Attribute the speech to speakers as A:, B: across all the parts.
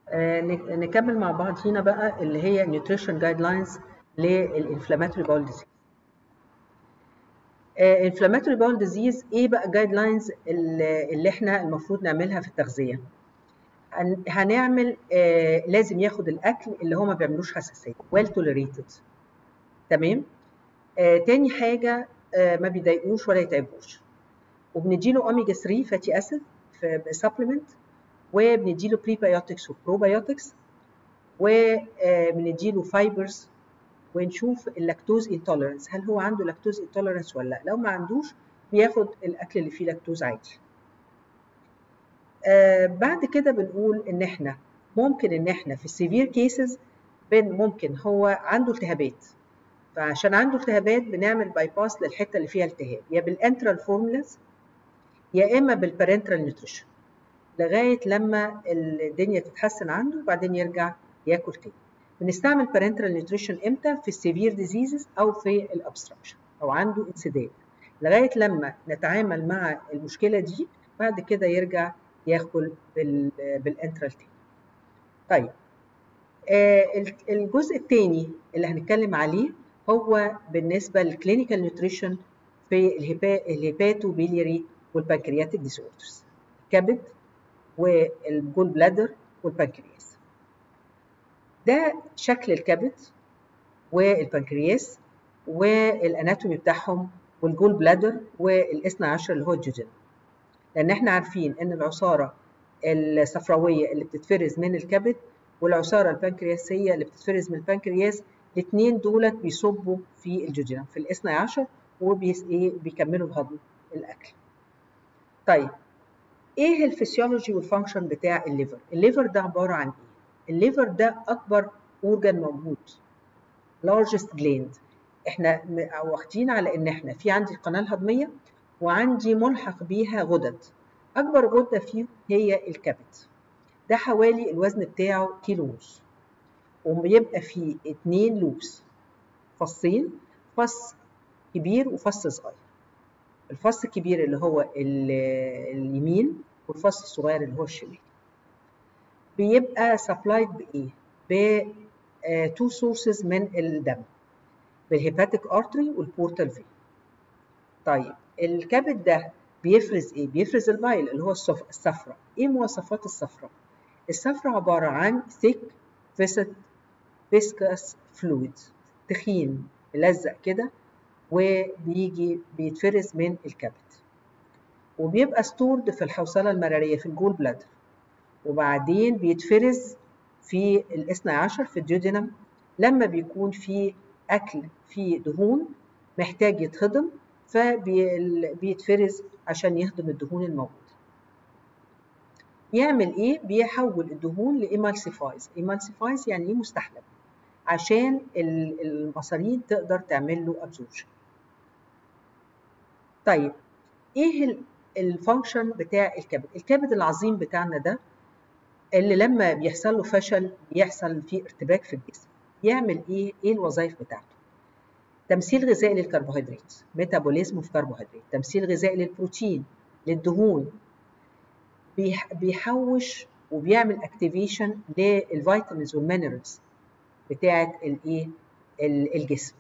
A: آه، نكمل مع بعض هنا بقى اللي هي نيوتريشن جايد لاينز للانفلاماتوري باول ديزيز انفلاماتوري باول ديزيز ايه بقى جايد لاينز اللي احنا المفروض نعملها في التغذيه هنعمل آه لازم ياخد الاكل اللي هو ما بيعملوش حساسيه ويل توليريتد تمام آه تاني حاجه آه ما بيضايقوش ولا يتعبوش وبنديله اوميجا 3 فاتي اسيد في سبلمنت وبنديله بريبايوتكس وبروبايوتكس وبنديله فايبرز ونشوف اللاكتوز انتوليرنس هل هو عنده لاكتوز انتوليرنس ولا لا لو ما عندوش بياخد الاكل اللي فيه لاكتوز عادي آه بعد كده بنقول ان احنا ممكن ان احنا في السيفير كيسز ممكن هو عنده التهابات فعشان عنده التهابات بنعمل باي باس للحته اللي فيها التهاب يا بالانترال فورمولاز يا اما بالبارنترال نيوتريشن لغايه لما الدنيا تتحسن عنده وبعدين يرجع ياكل تاني بنستعمل بارنترال نيوتريشن امتى في السيفير ديزيزز او في الابستراكشن او عنده انسداد لغايه لما نتعامل مع المشكله دي بعد كده يرجع ياكل بالانترال تاني طيب آه الجزء الثاني اللي هنتكلم عليه هو بالنسبه للكلينيكال نيوتريشن في الهيباتو بيلياري والبنكرياتيك ديسوردرز الكبد والجول بلادر والبنكرياس ده شكل الكبد والبنكرياس والاناتومي بتاعهم والجول بلادر والاثنى عشر اللي هو الجوجين لان احنا عارفين ان العصاره الصفراويه اللي بتتفرز من الكبد والعصاره البنكرياسيه اللي بتتفرز من البنكرياس الاثنين دولت بيصبوا في الجوجينم في الاثنى عشر وبيكملوا بهضم الاكل طيب ايه الفسيولوجي والفانكشن بتاع الليفر الليفر ده عباره عن ايه الليفر ده اكبر اورجان موجود largest gland احنا واخدين على ان احنا في عندي القناه الهضميه وعندي ملحق بيها غدد اكبر غده فيه هي الكبد ده حوالي الوزن بتاعه كيلو ونص وبيبقى فيه اتنين لوبس فصين فص كبير وفص صغير الفص الكبير اللي هو اليمين والفص الصغير اللي هو الشمال بيبقى سبلايد بايه ب تو سورسز من الدم بالهيباتيك ارتري والبورتال في طيب الكبد ده بيفرز ايه بيفرز البايل اللي هو الصفرة ايه مواصفات الصفرة الصفرة عبارة عن thick viscid viscous fluid تخين ملزق كده وبيجي بيتفرز من الكبد وبيبقى ستورد في الحوصلة المرارية في الجول بلادر وبعدين بيتفرز في الاثنى عشر في الجيودينم لما بيكون في أكل فيه دهون محتاج يتهضم فبيتفرز عشان يهضم الدهون الموجودة يعمل ايه؟ بيحول الدهون لإيمالسيفايز إيمالسيفايز يعني ايه مستحلب عشان المصارين تقدر تعمل له ابزوربشن طيب ايه الفانكشن بتاع الكبد الكبد العظيم بتاعنا ده اللي لما بيحصل له فشل بيحصل فيه ارتباك في الجسم يعمل ايه ايه الوظائف بتاعته تمثيل غذائي للكربوهيدرات ميتابوليزم في كربوهيدرات تمثيل غذائي للبروتين للدهون بيحوش وبيعمل اكتيفيشن للفيتامينز والمينرالز بتاعه الايه الجسم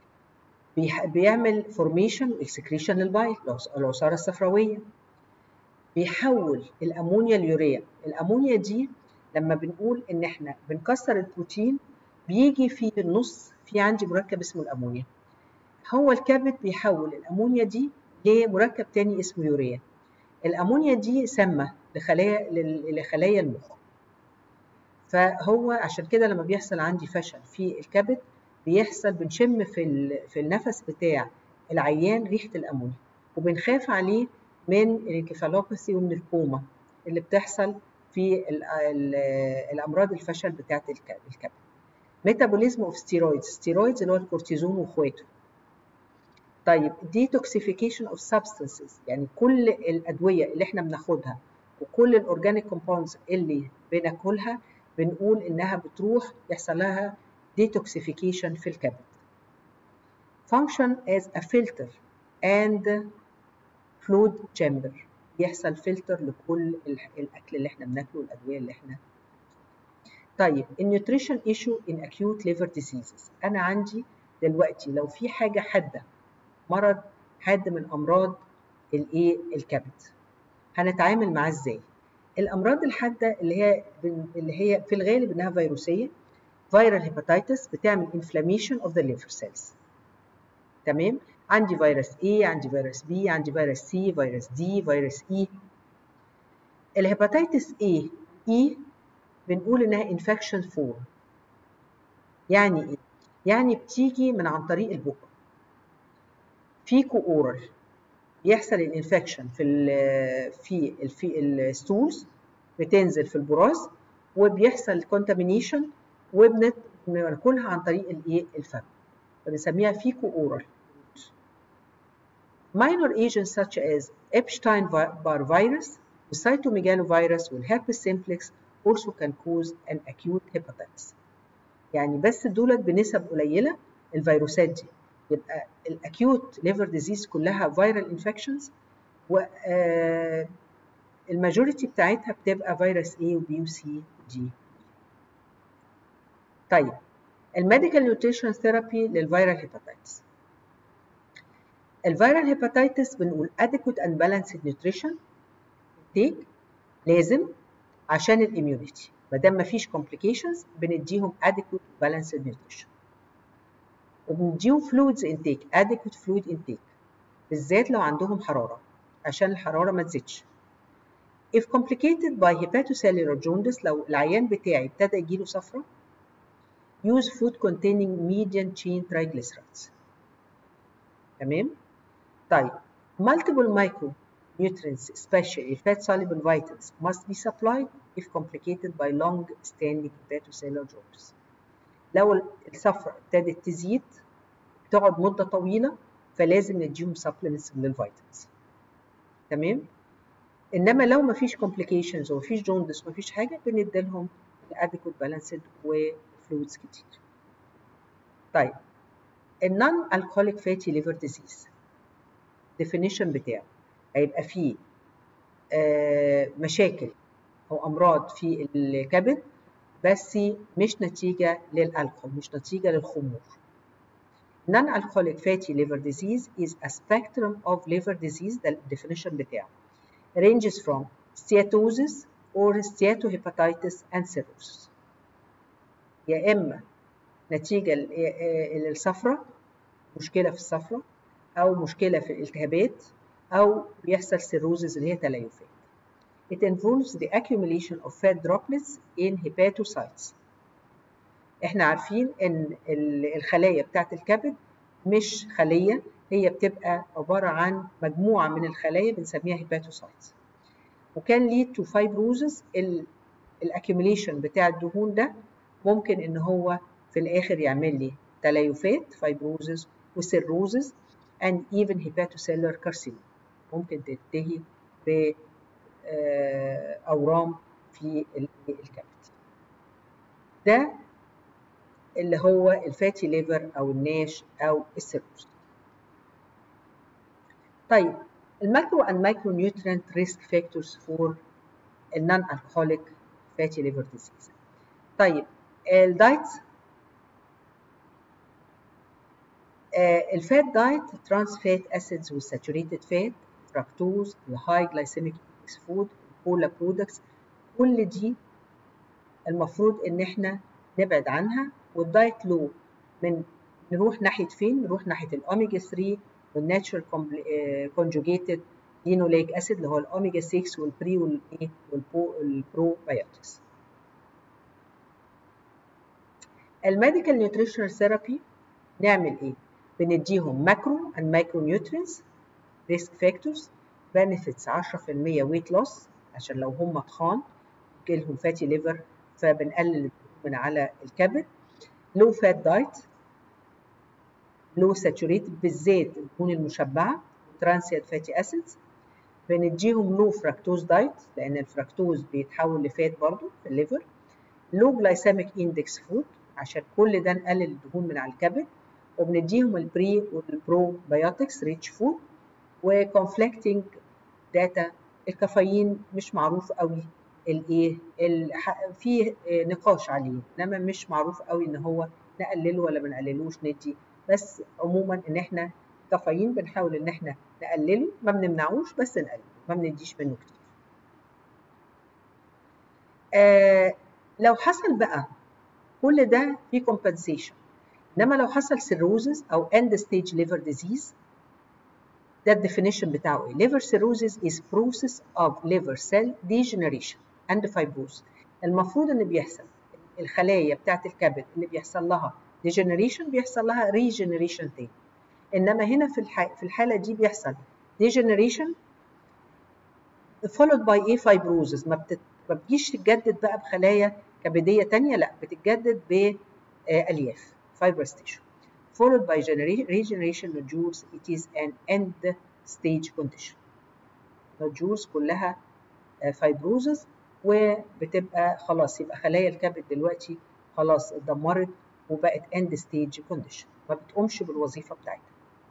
A: بيعمل فورميشن واكسكريشن للبايل العصاره الصفراويه بيحول الامونيا اليوريا الامونيا دي لما بنقول ان احنا بنكسر البروتين بيجي في النص في عندي مركب اسمه الامونيا هو الكبد بيحول الامونيا دي لمركب تاني اسمه يوريا الامونيا دي سامه لخلايا لخلايا المخ فهو عشان كده لما بيحصل عندي فشل في الكبد بيحصل بنشم في في النفس بتاع العيان ريحه الامونيا وبنخاف عليه من الانكفالوباثي ومن الكوما اللي بتحصل في ال ال الامراض الفشل بتاعه الكبد ميتابوليزم اوف ستيرويدز ستيرويدز اللي هو الكورتيزون واخواته طيب ديتوكسيفيكيشن اوف سبستانسز يعني كل الادويه اللي احنا بناخدها وكل الاورجانيك كومباوندز اللي بناكلها بنقول انها بتروح يحصل لها detoxification في الكبد. function as a filter and fluid chamber يحصل فلتر لكل الاكل اللي احنا بناكله والادويه اللي احنا طيب النيوتريشن ايشو ان acute liver diseases انا عندي دلوقتي لو في حاجه حاده مرض حاد من امراض الايه الكبد هنتعامل معاه ازاي الامراض الحاده اللي هي اللي هي في الغالب انها فيروسيه فيرال هيباتيتس بتعمل انفلاميشن اوف ذا ليفر سيلز تمام عندي فيروس A عندي فيروس B عندي فيروس C فيروس D فيروس E الهيباتيتس A E بنقول انها انفكشن فور يعني ايه يعني بتيجي من عن طريق البق فيكو اورال يحصل الانفكشن في ال في ال في الستولز بتنزل في البراز وبيحصل كونتامينيشن وبناكلها عن طريق الايه الفم فبنسميها فيكو اورال minor agents such as Epstein-Barr virus, the cytomegalovirus والherpes simplex also can cause an acute hepatitis. يعني بس دولت بنسب قليلة الفيروسات دي يبقى الاكيوت ليفر ديزيز كلها فيرال انفكشنز و الماجوريتي بتاعتها بتبقى فيروس A وبي وسي ودي طيب الميديكال نيوتريشن ثيرابي للفيرال هيباتيتس الفيرال هيباتيتس بنقول adequate and balanced nutrition intake لازم عشان الاميونيتي ما دام مفيش complications بنديهم adequate balanced nutrition وبنديهم fluids intake adequate fluid intake بالذات لو عندهم حرارة عشان الحرارة ما تزيدش if complicated by hepatocellular jaundice لو العيان بتاعي ابتدى يجيله صفرة use food containing medium chain triglycerides تمام طيب multiple micronutrients especially fat soluble vitamins must be supplied if complicated by long standing hepatocellular jaundice لو الصفرة ابتدت تزيد تقعد مدة طويلة فلازم نديهم supplements للفيتامينز تمام انما لو مفيش complications ومفيش جوندس ومفيش حاجة بنديلهم adequate balanced وفلويدز كتير طيب النون alcoholic fatty liver disease definition بتاعه هيبقى فيه آه مشاكل او امراض في الكبد بس مش نتيجة للألكول مش نتيجة للخمور Non-alcoholic fatty liver disease is a spectrum of liver disease ده definition بتاعه ranges from steatosis or steatohepatitis and cirrhosis يا إما نتيجة للصفرة مشكلة في الصفرة أو مشكلة في الالتهابات أو بيحصل سيروزز اللي هي تليفات It involves the accumulation of fat droplets in hepatocytes. احنا عارفين ان الخلايا بتاعت الكبد مش خلية هي بتبقى عبارة عن مجموعة من الخلايا بنسميها hepatocytes. وكان lead to fibrosis الاكيوميليشن بتاع الدهون ده ممكن ان هو في الاخر يعمل لي تليفات fibrosis وسيروزز and even hepatocellular carcinoma ممكن تنتهي ب أورام في الكبد ده اللي هو الفاتي ليفر أو الناش أو السيروز طيب الماكرو and مايكرو نيوترينت ريسك فاكتورز فور النون الكحوليك فاتي ليفر ديزيز طيب الدايت الفات دايت ترانس فات اسيدز والساتوريتد فات فركتوز الهاي جلايسيميك اندكس فود كولا برودكتس كل دي المفروض ان احنا نبعد عنها والدايت لو من نروح ناحيه فين نروح ناحيه الاوميجا 3 والناتشرال كونجوجيتد لينوليك اسيد اللي هو الاوميجا 6 والبري والايه والبروبايوتكس الميديكال نيوتريشنال ثيرابي نعمل ايه بنديهم ماكرو اند مايكرو نيوترينز ريسك فاكتورز بنفيتس 10% ويت لوس عشان لو هم تخان جيلهم فاتي ليفر فبنقلل من على الكبد لو فات دايت لو ساتوريتد بالذات الدهون المشبعه ترانسيت فاتي اسيدز بنديهم لو فركتوز دايت لان الفركتوز بيتحول لفات برضو في الليفر لو جلايسيميك اندكس فود عشان كل ده نقلل الدهون من على الكبد وبنديهم البري والبرو بايوتكس ريتش فود وكونفليكتنج داتا الكافيين مش معروف قوي الايه في نقاش عليه انما مش معروف قوي ان هو نقلله ولا ما نقللوش ندي بس عموما ان احنا كافيين بنحاول ان احنا نقلله ما بنمنعوش بس نقلله ما بنديش منه كتير آه لو حصل بقى كل ده في compensation انما لو حصل cirrhosis او end stage liver disease ده الديفينيشن بتاعه ايه liver cirrhosis is process of liver cell degeneration and fibrosis المفروض ان بيحصل الخلايا بتاعت الكبد اللي بيحصل لها degeneration بيحصل لها regeneration تاني انما هنا في الح... في الحاله دي بيحصل degeneration followed by ايه fibrosis ما, بتت... ما بتجيش تتجدد بقى بخلايا كبديه تانية لا بتتجدد بالياف fibrous tissue followed by regeneration nodules it is an end stage condition nodules كلها fibrosis وبتبقى خلاص يبقى خلايا الكبد دلوقتي خلاص اتدمرت وبقت end stage condition ما بتقومش بالوظيفه بتاعتها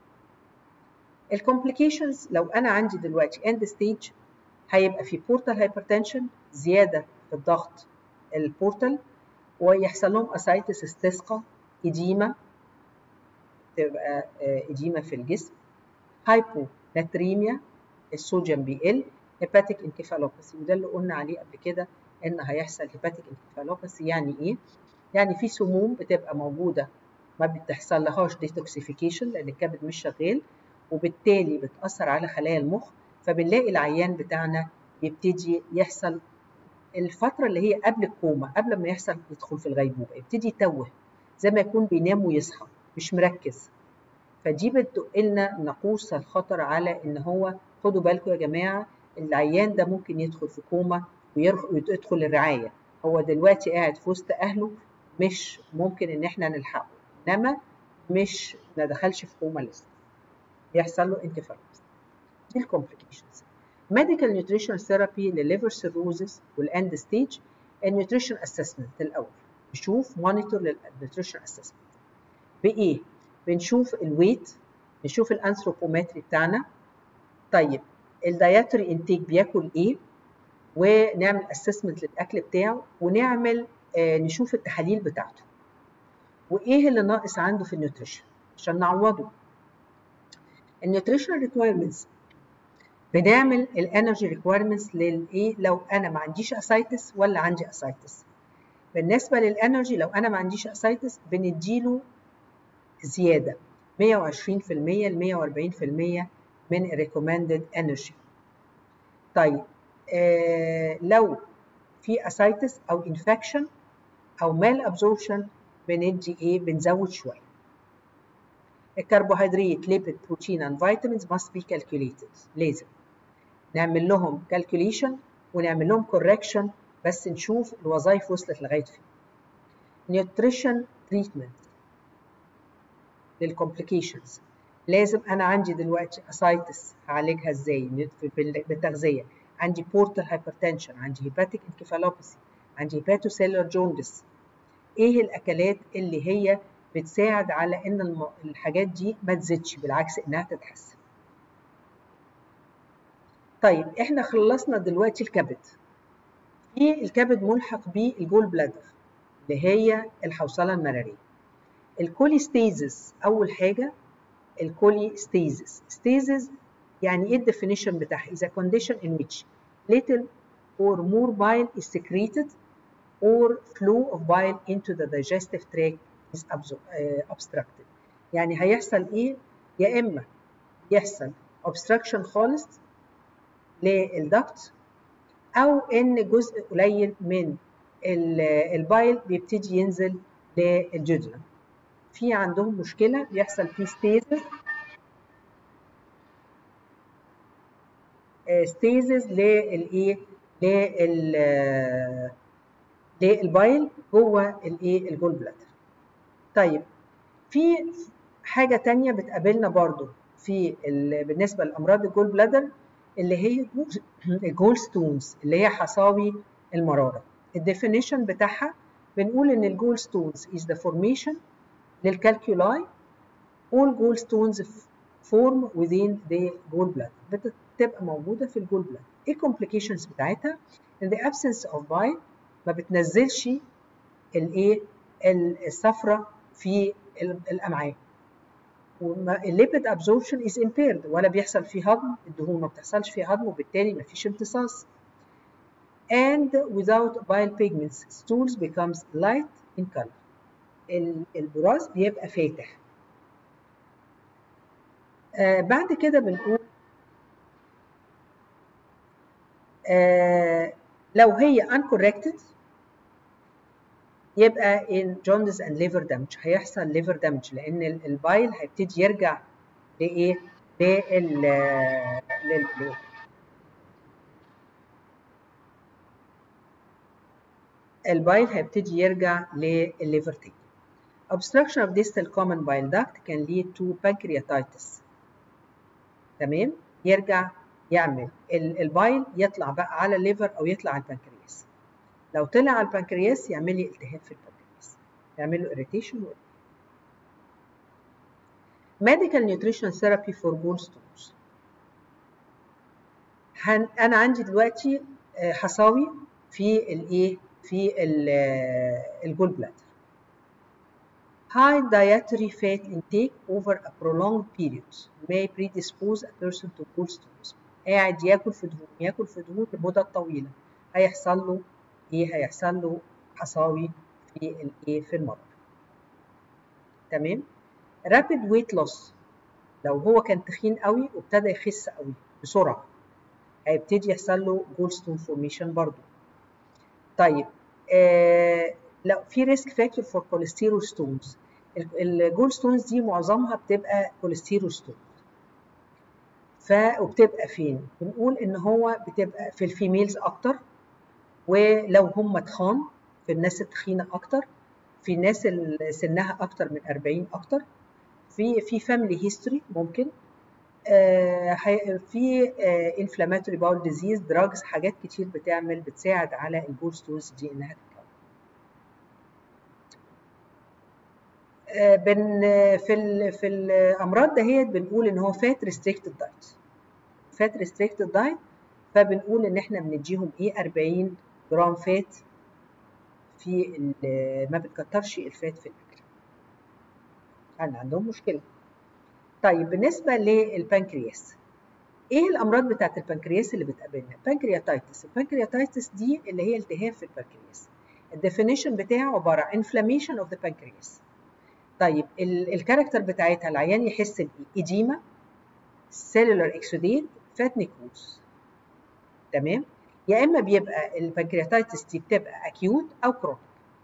A: الكومبليكيشنز لو انا عندي دلوقتي end stage هيبقى في بورتال هايبرتنشن زياده في الضغط البورتال ويحصل لهم اسايتس استسقى اديمه تبقى اديمه في الجسم هايبوناتريميا الصوديوم بيقل هيباتيك انكفالوباثي وده اللي قلنا عليه قبل كده ان هيحصل هيباتيك انكفالوباثي يعني ايه يعني في سموم بتبقى موجوده ما بتحصل لهاش ديتوكسيفيكيشن لان الكبد مش شغال وبالتالي بتاثر على خلايا المخ فبنلاقي العيان بتاعنا يبتدي يحصل الفتره اللي هي قبل الكوما قبل ما يحصل يدخل في الغيبوبه يبتدي يتوه زي ما يكون بينام ويصحى مش مركز فدي بتدق لنا نقوص الخطر على ان هو خدوا بالكم يا جماعه العيان ده ممكن يدخل في كوما ويدخل الرعايه هو دلوقتي قاعد في وسط اهله مش ممكن ان احنا نلحقه انما مش ما دخلش في كوما لسه يحصل له انكفالوباثي دي الكومبليكيشنز ميديكال نيوتريشن ثيرابي لليفر سيروزس والاند ستيج النيوتريشن اسسمنت الاول نشوف مونيتور للنيوتريشن اسسمنت بايه بنشوف الويت نشوف الانثروبومتري بتاعنا طيب الدايتري انتيك بياكل ايه ونعمل اسسمنت للاكل بتاعه ونعمل آه نشوف التحاليل بتاعته وايه اللي ناقص عنده في النيوتريشن عشان نعوضه النيوتريشن ريكويرمنتس بنعمل الانرجي ريكويرمنتس للايه لو انا ما عنديش اسايتس ولا عندي اسايتس بالنسبه للانرجي لو انا ما عنديش اسايتس بنديله زياده 120% ل 140% من الريكومندد انرجي طيب آه لو في اسايتس او انفكشن او مال ابزوربشن بندي ايه بنزود شويه الكربوهيدرات ليبيد بروتين اند فيتامينز must be calculated لازم نعمل لهم calculation ونعمل لهم correction بس نشوف الوظائف وصلت لغايه فين nutrition treatment للكومبليكيشنز لازم انا عندي دلوقتي اسايتس هعالجها ازاي بالتغذيه عندي بورتال هايبرتنشن عندي هيباتيك انكفالوباثي عندي هيباتوسيلر جوندس ايه الاكلات اللي هي بتساعد على ان الحاجات دي ما تزيدش بالعكس انها تتحسن طيب احنا خلصنا دلوقتي الكبد في الكبد ملحق بالجول بلادر اللي هي الحوصله المراريه الكوليستيزس اول حاجه الكوليستيزس ستيزس يعني ايه الديفينيشن بتاعها is a condition in which little or more bile is secreted or flow of bile into the digestive tract is obstructed يعني هيحصل ايه يا اما يحصل obstruction خالص للدكت او ان جزء قليل من البايل بيبتدي ينزل للجدران في عندهم مشكله بيحصل فيه ستيزز ستيزز للايه لل للبايل جوه الايه الجول بلادر طيب في حاجه تانية بتقابلنا برضو في بالنسبه لامراض الجول بلادر اللي هي الجول ستونز اللي هي حصاوي المراره الديفينيشن بتاعها بنقول ان الجول ستونز is the formation للكالكولاي all gall stones form within the gall bladder بتبقى موجوده في الجول بلادر ايه الكومبليكيشنز بتاعتها in the absence of bile ما بتنزلش الايه الصفرة في الامعاء الليبيد absorption is impaired ولا بيحصل فيه هضم الدهون ما بتحصلش فيه هضم وبالتالي ما فيش امتصاص and without bile pigments stools becomes light in color البراز بيبقى فاتح آه بعد كده بنقول آه لو هي uncorrected يبقى in jaundice and liver damage هيحصل liver damage لان البايل هيبتدي يرجع لايه لل لل البايل هيبتدي يرجع للليفر تاني obstruction of distal common bile duct can lead to pancreatitis تمام يرجع يعمل البايل يطلع بقى على الليفر او يطلع على البنكرياس لو طلع على البنكرياس يعمل لي التهاب في البنكرياس يعمل له irritation و medical nutrition therapy for gallstones هن... انا عندي دلوقتي حصاوي في الايه في الجول بلادر High dietary fat intake over a prolonged period may predispose a person to gallstones. قاعد ياكل في دهون ياكل في دهون لمدة طويلة هيحصل له ايه هيحصل له حصاوي في الايه في المرض تمام rapid weight loss لو هو كان تخين قوي وابتدى يخس قوي بسرعة هيبتدي يحصل له جولستون فورميشن برضو طيب آه لو في ريسك فاكتور فور كوليسترول ستونز الجول ستونز دي معظمها بتبقى كوليسترول ستونز ف وبتبقى فين بنقول ان هو بتبقى في الفيميلز اكتر ولو هم تخان في الناس التخينه اكتر في الناس اللي سنها اكتر من 40 اكتر في في فاميلي هيستوري ممكن آه في انفلاماتوري باول ديزيز دراجز حاجات كتير بتعمل بتساعد على الجول ستونز دي انها تتكون آه بن في ال في الامراض دهيت بنقول ان هو فات ريستريكتد دايت فات ريستريكتد دايت فبنقول ان احنا بنديهم ايه 40 جرام فات في ما بتكترش الفات في الاكل يعني عندهم مشكله طيب بالنسبه للبنكرياس ايه الامراض بتاعت البنكرياس اللي بتقابلنا بانكرياتايتس البنكرياتايتس دي اللي هي التهاب في البنكرياس الديفينيشن بتاعه عباره عن inflammation of the pancreas طيب الكاركتر بتاعتها العيان يحس بايه ايديما سيلولار اكسوديت فات نيكروز تمام يا اما بيبقى البنكرياتايتس دي بتبقى اكيوت او كرونيك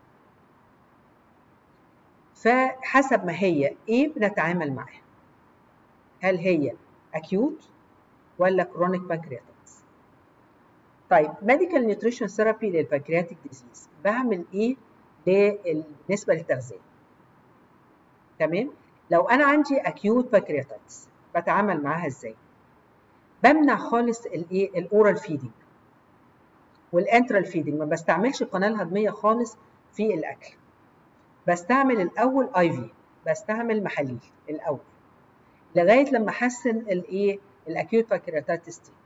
A: فحسب ما هي ايه بنتعامل معاها هل هي اكيوت ولا كرونيك بانكرياتايتس طيب ميديكال نيوتريشن ثيرابي للبنكرياتيك ديزيز بعمل ايه بالنسبه للتغذيه تمام لو انا عندي اكيوت بانكرياتايتس بتعامل معاها ازاي بمنع خالص الايه الاورال فيدنج والانترال فيدنج ما بستعملش القناه الهضميه خالص في الاكل بستعمل الاول اي في بستعمل محاليل الاول لغايه لما احسن الايه الاكيوت بانكرياتايتس دي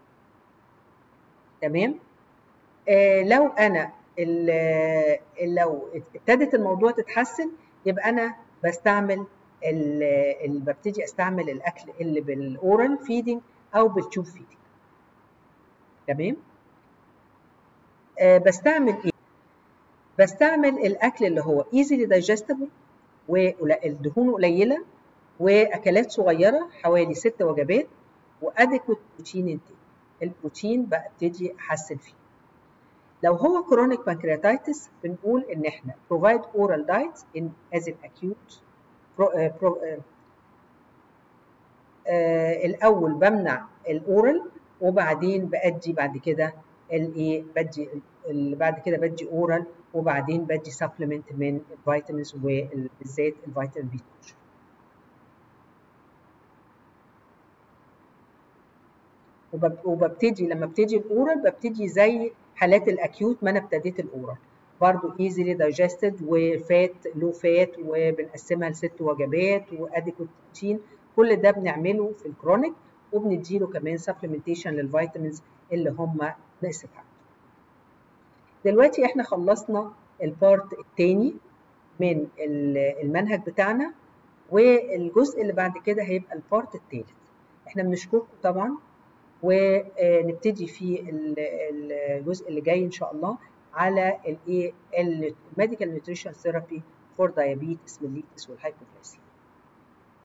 A: تمام آه لو انا لو ابتدت الموضوع تتحسن يبقى انا بستعمل اللي ببتدي استعمل الاكل اللي بالاورال فيدنج او بالتيوب فيدنج تمام آه بستعمل ايه بستعمل الاكل اللي هو easily digestible والدهون قليله واكلات صغيره حوالي ست وجبات وادكوت بروتين انتيك البروتين ببتدي احسن فيه لو هو chronic pancreatitis بنقول ان احنا provide oral diet in as an acute pro, uh, pro, uh, uh, الاول بمنع الاورال وبعدين بادي بعد كده الايه بدي بعد كده بدي اورال وبعدين بدي سبلمنت من الفيتامينز وبالذات الفيتامين بي 12 وببتدي لما ابتدي الاورال ببتدي زي حالات الاكيوت ما انا ابتديت الاورال برضو ايزيلي دايجستد وفات لو فات وبنقسمها لست وجبات واديكوت بروتين كل ده بنعمله في الكرونيك وبنديله كمان سبلمنتيشن للفيتامينز اللي هم نقصت عنده دلوقتي احنا خلصنا البارت الثاني من المنهج بتاعنا والجزء اللي بعد كده هيبقى البارت الثالث احنا بنشكركم طبعا ونبتدي في الجزء اللي جاي ان شاء الله على الايه الميديكال نيوتريشن ثيرابي فور دايابيتس mellitus والهايبوغليسيا